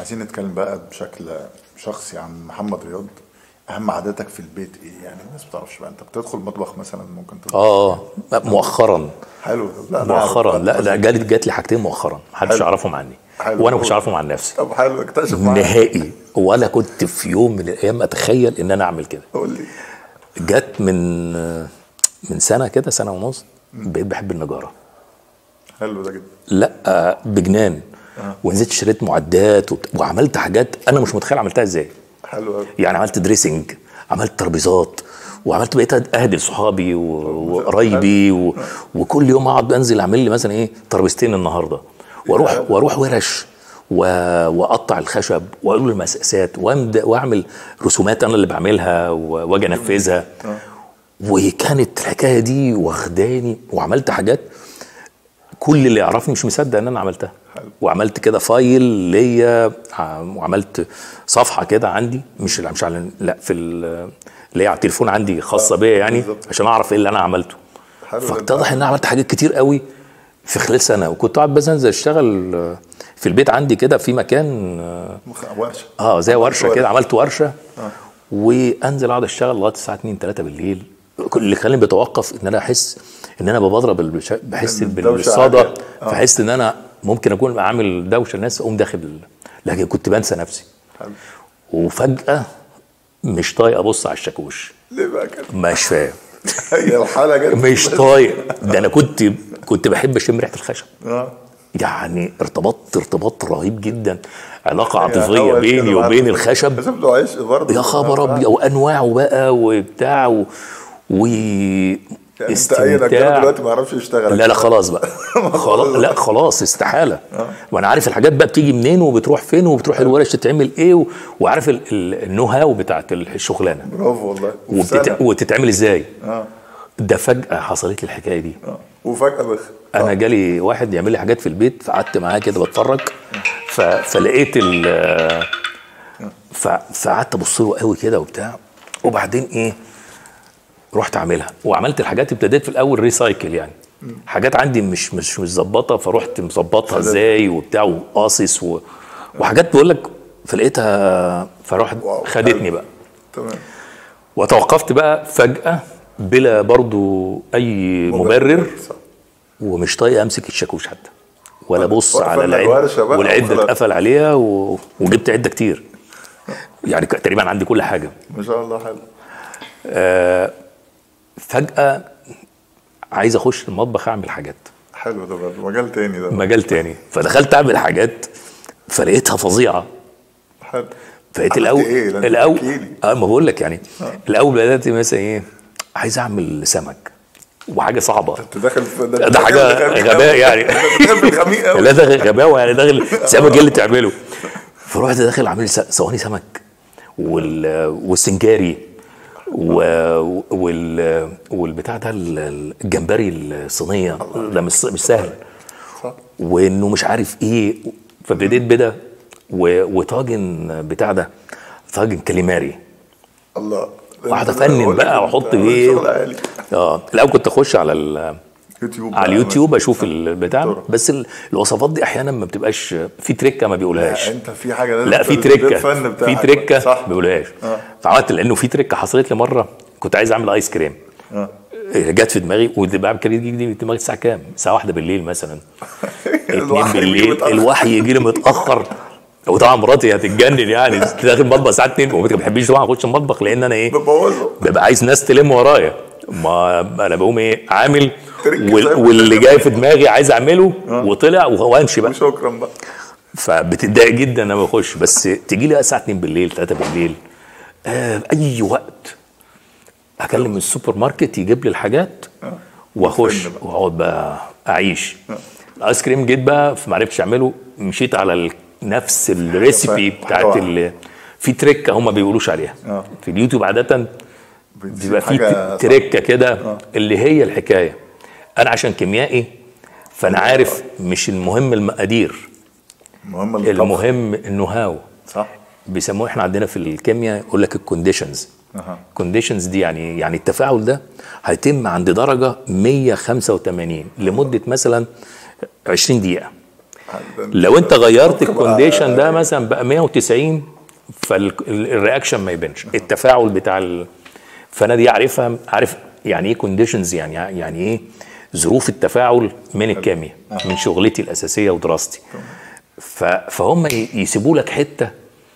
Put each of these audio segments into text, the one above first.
عايزين نتكلم بقى بشكل شخصي عن محمد رياض اهم عاداتك في البيت ايه يعني الناس ما بتعرفش بقى انت بتدخل المطبخ مثلا ممكن تطبخ اه مؤخرا حلو لا أنا عارف. مؤخرا لا لا جات جات لي حاجتين مؤخرا محدش حلو. يعرفهم عني حلو. وانا ما كنتش اعرفهم عن نفسي طب حلو اكتشف معايا نهائي ولا كنت في يوم من الايام اتخيل ان انا اعمل كده قول لي جت من من سنه كده سنه ونص بقيت بحب النجاره حلو ده جدا لا بجنان ونزلت اشتريت معدات وبت- وعملت حاجات انا مش متخيل عملتها ازاي حلو قوي يعني عملت دريسنج عملت ترابيزات وعملت بقيت اهدي لصحابي و- وقرايبي و... وكل يوم اقعد انزل اعمل لي مثلا ايه ترابيزتين النهارده واروح واروح ورش و... واقطع الخشب واقول له المساسات وأمد- واعمل رسومات انا اللي بعملها و- واجي انفذها وكانت الحكايه دي واخداني وعملت حاجات كل اللي يعرفني مش مصدق ان انا عملتها وعملت كده فايل ليا ع- وعملت صفحه كده عندي مش مش على لا في ال- اللي هي على التليفون عندي خاصه بيا يعني بالظبط. عشان اعرف ايه اللي انا عملته حلو ده. فاتضح ان انا عملت حاجات كتير قوي في خلال سنه وكنت قاعد بس انزل اشتغل آه، في البيت عندي كده في مكان آه، مخ- ورشه اه زي ورشه ورشة. كده عملت ورشه وانزل اقعد اشتغل لغايه الساعه 2 3 بالليل كل اللي خلاني بيتوقف ان انا احس ان انا بضرب البش- بحس إن الدوشة بالصدى عالية. آه. فحس ان انا ممكن اكون عامل دوشه الناس اقوم داخل لكن كنت بنسى نفسي حلو وفجاه مش طايق ابص على الشاكوش ليه بقى كده مش فاهم هي الحاله جت مش طايق ده انا كنت كنت بحب اشم ريحه الخشب اه يعني ارتبطت ارتباط رهيب جدا علاقه يا عاطفيه هوا بيني كده وبين معاك. الخشب بس له عشق برضه يا خبر ابيض وانواعه بقى وبتاع و, و... يعني انت اي نجار دلوقتي ما يعرفش يشتغل لا لا خلاص بقى خلاص لا خلاص استحاله وانا عارف الحاجات بقى بتيجي منين وبتروح فين وبتروح الورش تتعمل ايه و... وعارف ال- ال- النو هاو بتاعت الشغلانه برافو والله في وبتت... سنة. وتتعمل ازاي اه ده فجاه حصلت لي الحكايه دي اه وفجاه بخ انا جالي واحد يعمل لي حاجات في البيت فقعدت معاه كده بتفرج ف... فلقيت ال ف... فقعدت ابص له قوي كده وبتاع وبعدين ايه رحت اعملها وعملت الحاجات ابتديت في الاول ريسايكل يعني حاجات عندي مش مش متظبطه فرحت مظبطها ازاي وبتاع وقاصص و... وحاجات بقول لك فلقيتها فرحت واو، خدتني حلو. بقى تمام وتوقفت بقى فجاه بلا برضو اي مبرر صح. ومش طايق امسك الشاكوش حتى ولا ابص وقفلنا على العده الورشة بقى والعده وخلاص. اتقفل عليها و... وجبت عده كتير يعني ك- تقريبا عندي كل حاجه ما شاء الله حلو آه فجاه عايز اخش المطبخ اعمل حاجات حلو ده برضه مجال تاني ده مجال تاني فدخلت اعمل حاجات فلقيتها فظيعه حلو فلقيت عملت الاول ايه؟ ده انت الاول تحكي لي. اه ما بقول لك يعني الاول بدات مثلا ايه عايز اعمل سمك وحاجه صعبه انت داخل في ده حاجه غباء يعني انت داخل في الغميق قوي لا ده غباوه يعني داخل سمك ايه اللي تعمله فرحت داخل عامل س- صواني سمك وال والسنجاري و... وال والبتاع ده ال- الجمبري الصينيه ده مش مش سهل صح وانه مش عارف ايه فابتديت بدا و... وطاجن بتاع ده طاجن كاليماري الله واقعد انت افنن بقول لك بقى انت واحط عامل ايه شغل عالي. اه الاول كنت اخش على ال... يوتيوب على بقى اليوتيوب مثلا. اشوف البتاع طرق. بس ال- الوصفات دي احيانا ما بتبقاش في تريكه ما بيقولهاش لا، انت في حاجه لازم لا في تقول- تريكه ده الفن في بتاعك تريكه صح ما بيقولهاش آه. فعملت لانه في تريكه حصلت لي مره كنت عايز اعمل ايس كريم اه جت في دماغي ودي بعمل كده دي دي في دماغي الساعه كام؟ الساعه واحده بالليل مثلا اتنين الوحي يجي بالليل متأخر. الوحي يجي لي متاخر وطبعا مراتي هتتجنن يعني داخل المطبخ الساعه 2 وما بتحبيش طبعا اخش المطبخ لان انا ايه ببوظه ببقى عايز ناس تلم ورايا ما انا بقوم ايه عامل تريك وال- زي ما واللي بتقول. جاي في دماغي عايز اعمله وطلع وامشي بقى وشكرا بقى فبتتضايق جدا لما بخش بس تيجي لي الساعه 2 بالليل 3 بالليل آه اي وقت اكلم من السوبر ماركت يجيب لي الحاجات واخش وفن بقى. واقعد بقى اعيش الايس كريم جيت بقى فما عرفتش اعمله مشيت على ال- نفس الريسيبي حاجة بتاعت واحدة. ال- في تريكه هم ما بيقولوش عليها آه. في اليوتيوب عاده بتسيب بيبقى في حاجة ت- تريكه كده اللي هي الحكايه انا عشان كيميائي فانا عارف مش المهم المقادير المهم الطبخ. المهم النو هاو صح بيسموه احنا عندنا في الكيمياء يقول لك الكونديشنز أها. كونديشنز دي يعني يعني التفاعل ده هيتم عند درجه 185 لمده مثلا 20 دقيقه لو انت غيرت طبعاً. الكونديشن ده مثلا بقى 190 فالرياكشن ما يبانش التفاعل بتاع ال... فانا دي عارفها عارف يعني ايه كونديشنز يعني يعني ايه ظروف التفاعل من الكيمياء من شغلتي الاساسيه ودراستي ف... فهم ي- يسيبوا لك حته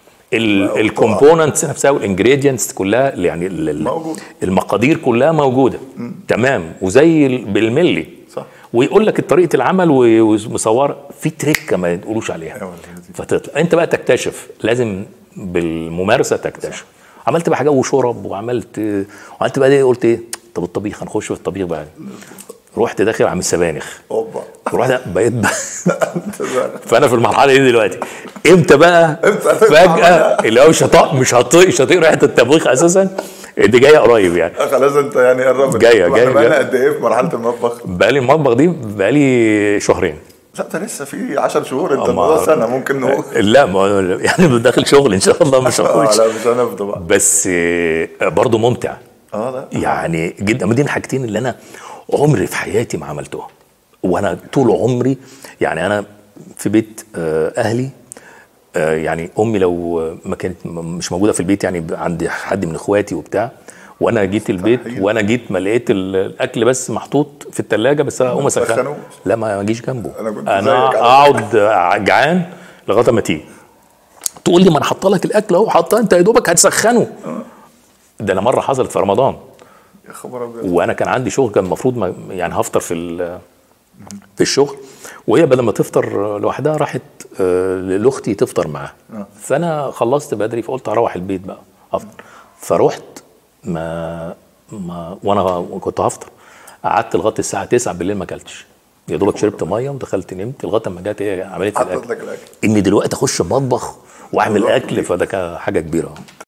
الكومبوننتس نفسها والانجريدينتس كلها يعني ال- ال- موجود. المقادير كلها موجوده تمام وزي ال- بالملي صح. ويقول لك طريقه العمل و- ومصوره في تريكه ما يقولوش عليها أيوة. فتطلع انت بقى تكتشف لازم بالممارسه تكتشف عملت بقى حاجه وشرب وعملت وعملت بقى ايه قلت ايه طب الطبيخ هنخش في الطبيخ بقى رحت داخل عامل سبانخ اوبا رحت بقيت بقى أنت بقى- فانا في المرحله دي دلوقتي امتى بقى إمتى؟ فجاه اللي هو مش هطق مش هطيق مش هطيق ريحه الطبيخ اساسا دي جايه قريب يعني خلاص انت يعني قربت جاية- طب جاية- احنا بقالنا جاية. قد ايه في مرحله المطبخ؟ بقالي المطبخ دي بقالي شهرين لا ده لسه في 10 شهور انت أما- الموضوع سنه ممكن نقول لا ما يعني داخل شغل ان شاء الله مش اه هخش لا مش هنفضى بقى بس آه، برضه ممتع اه لا يعني جدا ما دي الحاجتين اللي انا عمري في حياتي ما عملتهم وانا طول عمري يعني انا في بيت آه، اهلي آه، يعني امي لو ما كانت م- مش موجوده في البيت يعني عندي حد من اخواتي وبتاع وانا جيت البيت مستحيل. وانا جيت ما لقيت ال- الاكل بس محطوط في الثلاجه بس اقوم اسخنه تسخنوه. لا ما اجيش جنبه أنا كنت انا زيك على اقعد جعان لغايه ما تيجي تقول لي ما انا حاطه لك الاكل اهو حاطه انت يا دوبك هتسخنه ده انا مره حصلت في رمضان يا خبر ابيض وانا كان عندي شغل كان المفروض ما يعني هفطر في ال- في الشغل وهي بدل ما تفطر لوحدها راحت آه، لاختي تفطر معاها فانا خلصت بدري فقلت اروح البيت بقى افطر فروحت ما ما وانا كنت هفطر قعدت لغايه الساعه 9 بالليل ما اكلتش يا دوبك شربت ميه ودخلت نمت لغايه ما جت هي عملت لي حطت الاكل لك الاكل اني دلوقتي اخش المطبخ واعمل اكل فده كان حاجه كبيره